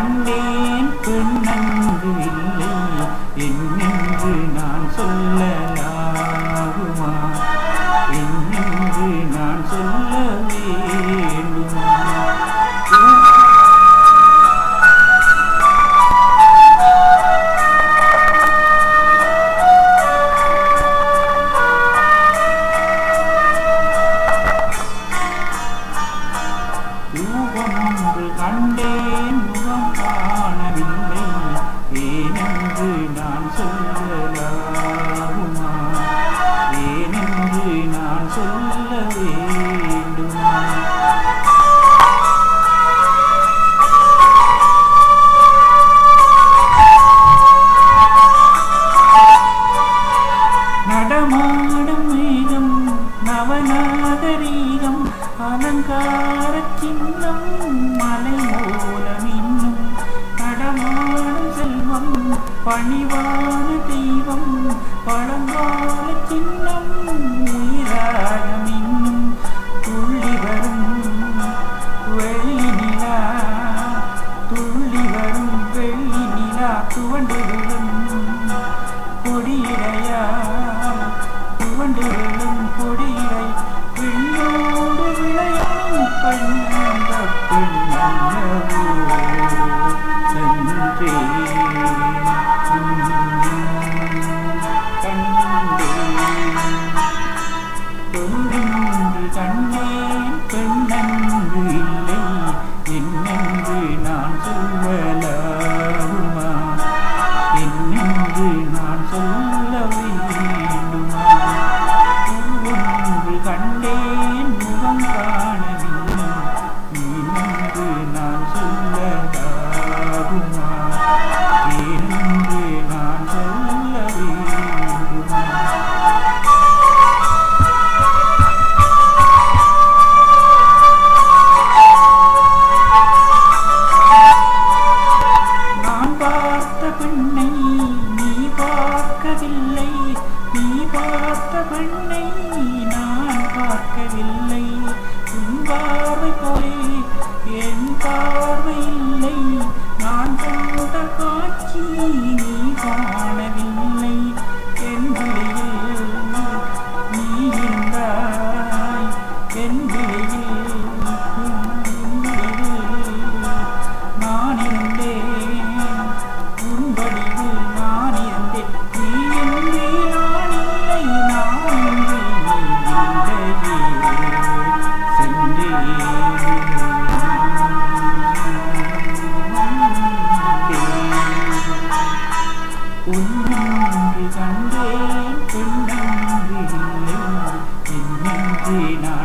கண்டேன் பெண்ணன்று இல்லை என்னென்று நான் சொல்லலாகுமா என்னென்று நான் சொல்ல வேண்டுமா ரூபமொன்று கண்டேன் முகம் காணவில்லை ஏனென்று நான் சொல்லலாகுமா ஏனென்று நான் சொல்ல வேண்டுமா நடமாடும் மேகம் நவநாகரீகம் அலங்கார சின்னம் மலை மூலம் இன்னும் நடமாடும் செல்வம் பணிவான தெய்வம் பழங்கால சின்னம் உயிராகம் இன்னும் துள்ளி வரும் வெள்ளி நிலா துள்ளி வரும் வெள்ளி நிலா துவண்டு விழும் கொடியிடையா துவண்டு விழும் கொடியிடை விண்ணோடு விளையாடும் கண்ணந்த பெண்ணல்லவோ சென்றே கண்டே தொன்று கண்டேன் பெண்ணன்று இல்லை என்னென்று நான் சொல்லலாகுமா என்னென்று நான் சொல்ல வேண்டுமா ஒன்று கண்டேன் முகம் காணவில்லை என்னென்று நான் சொல்லலாகுமா என்னென்று நான் சொல்ல வேண்டுமா நான் பார்த்த பெண்ணை நீ பார்க்கவில்லை நீ பார்த்த பெண்ணை நான் பார்க்கவில்லை உன் பார்வை போலே என் பார்வை இல்லை நான் கண்ட காட்சி நீ காணவில்லை என் விழியில் நீ இருந்தாய் என் விழியில் உன் விழியில் நான் இருந்தேன் உன் வடிவில் நான் இருந்தேன் நீ இன்றி நான் இல்லை நான் இன்றி நீ இல்லையே சென்றேன் உன்னன்று கண்டேன் பெண்ணன்று இல்லை என்னென்று நான்